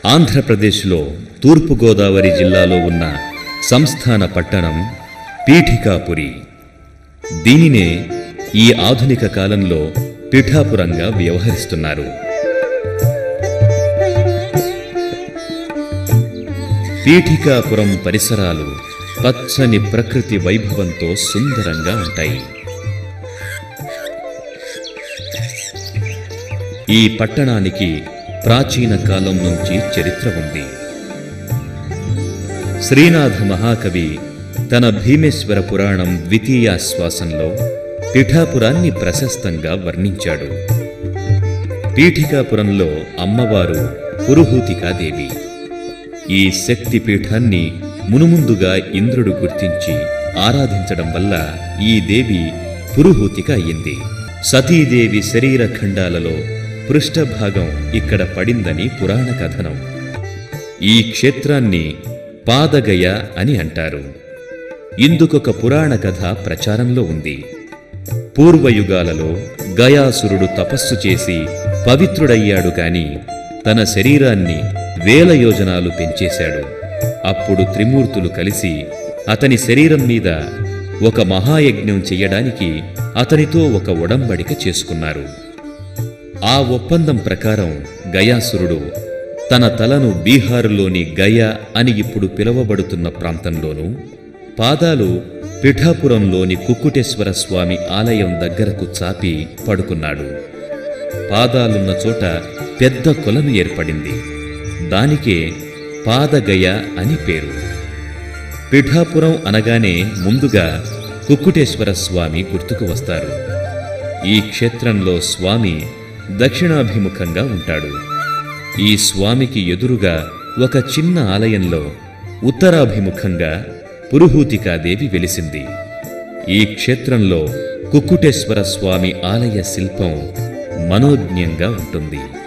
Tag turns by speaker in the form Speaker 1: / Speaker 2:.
Speaker 1: ఆంధ్రప్రదేశ్లో తూర్పుగోదావరి జిల్లాలో ఉన్న సంస్థాన పట్టణం పీఠికాపురి దీనినే ఈ ఆధునిక కాలంలో పిఠాపురంగా వ్యవహరిస్తున్నారు పీఠికాపురం పరిసరాలు పచ్చని ప్రకృతి వైభవంతో సుందరంగా ఉంటాయి ఈ పట్టణానికి ప్రాచీన కాలం నుంచి చరిత్ర ఉంది శ్రీనాథ మహాకవి తన భీమేశ్వర పురాణం ద్వితీయాశ్వాసంలో పిఠాపురాన్ని ప్రశస్తంగా వర్ణించాడు పీఠికాపురంలో అమ్మవారు పురుహూతికాదేవి ఈ శక్తి పీఠాన్ని మునుముందుగా ఇంద్రుడు గుర్తించి ఆరాధించడం వల్ల ఈ దేవి పురుహూతిక అయ్యింది సతీదేవి శరీర ఖండాలలో పృష్ఠభాగం ఇక్కడ పడిందని పురాణ కథనం ఈ క్షేత్రాన్ని పాదగయ అని అంటారు ఇందుకొక పురాణ కథ ప్రచారంలో ఉంది పూర్వయుగాలలో గయాసురుడు తపస్సు చేసి పవిత్రుడయ్యాడు కాని తన శరీరాన్ని వేల యోజనాలు పెంచేశాడు అప్పుడు త్రిమూర్తులు కలిసి అతని శరీరం మీద ఒక మహాయజ్ఞం చెయ్యడానికి అతనితో ఒక ఒడంబడిక చేసుకున్నారు ఆ ఒప్పందం ప్రకారం గయాసురుడు తన తలను బీహారులోని గయ అని ఇప్పుడు పిలువబడుతున్న ప్రాంతంలోనూ పాదాలు పిఠాపురంలోని కుక్కుటేశ్వర స్వామి ఆలయం దగ్గరకు చాపి పడుకున్నాడు పాదాలున్న చోట పెద్ద కొలను ఏర్పడింది దానికే పాదగయ అని పేరు పిఠాపురం అనగానే ముందుగా కుక్కుటేశ్వర స్వామి గుర్తుకు వస్తారు ఈ క్షేత్రంలో స్వామి దక్షిణాభిముఖంగా ఉంటాడు ఈ స్వామికి ఎదురుగా ఒక చిన్న ఆలయంలో ఉత్తరాభిముఖంగా పురుహూతికాదేవి వెలిసింది ఈ క్షేత్రంలో కుక్కుటేశ్వర స్వామి ఆలయ శిల్పం మనోజ్ఞంగా ఉంటుంది